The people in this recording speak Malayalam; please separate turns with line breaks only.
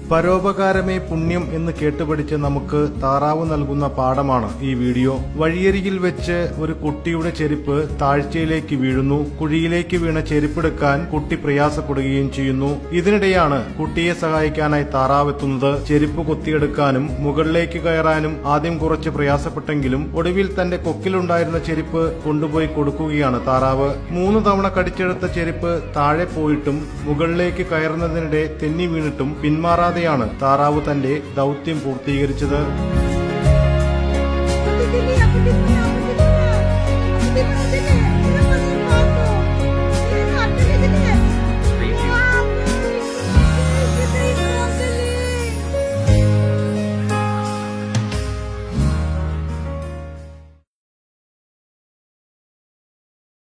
പരോപകാരമേ പുണ്യം എന്ന് കേട്ടുപഠിച്ച നമുക്ക് താറാവ് നൽകുന്ന പാഠമാണ് ഈ വീഡിയോ വഴിയരികിൽ വെച്ച് ഒരു കുട്ടിയുടെ ചെരുപ്പ് താഴ്ചയിലേക്ക് വീഴുന്നു കുഴിയിലേക്ക് വീണ ചെരുപ്പെടുക്കാൻ കുട്ടി പ്രയാസപ്പെടുകയും ചെയ്യുന്നു ഇതിനിടെയാണ് കുട്ടിയെ സഹായിക്കാനായി താറാവ് എത്തുന്നത് ചെരുപ്പ് കൊത്തിയെടുക്കാനും മുകളിലേക്ക് കയറാനും ആദ്യം കുറച്ച് പ്രയാസപ്പെട്ടെങ്കിലും ഒടുവിൽ തന്റെ കൊക്കിലുണ്ടായിരുന്ന ചെരുപ്പ് കൊണ്ടുപോയി കൊടുക്കുകയാണ് താറാവ് മൂന്ന് തവണ കടിച്ചെടുത്ത ചെരുപ്പ് താഴെ പോയിട്ടും മുകളിലേക്ക് കയറുന്നതിനിടെ തെന്നി വീണിട്ടും പിന്മാറാതെയാണ് താറാവ് തന്റെ ദൗത്യം പൂർത്തീകരിച്ചത്
Aku di sini, aku di sini, aku di sini. Aku di sini, aku di sini.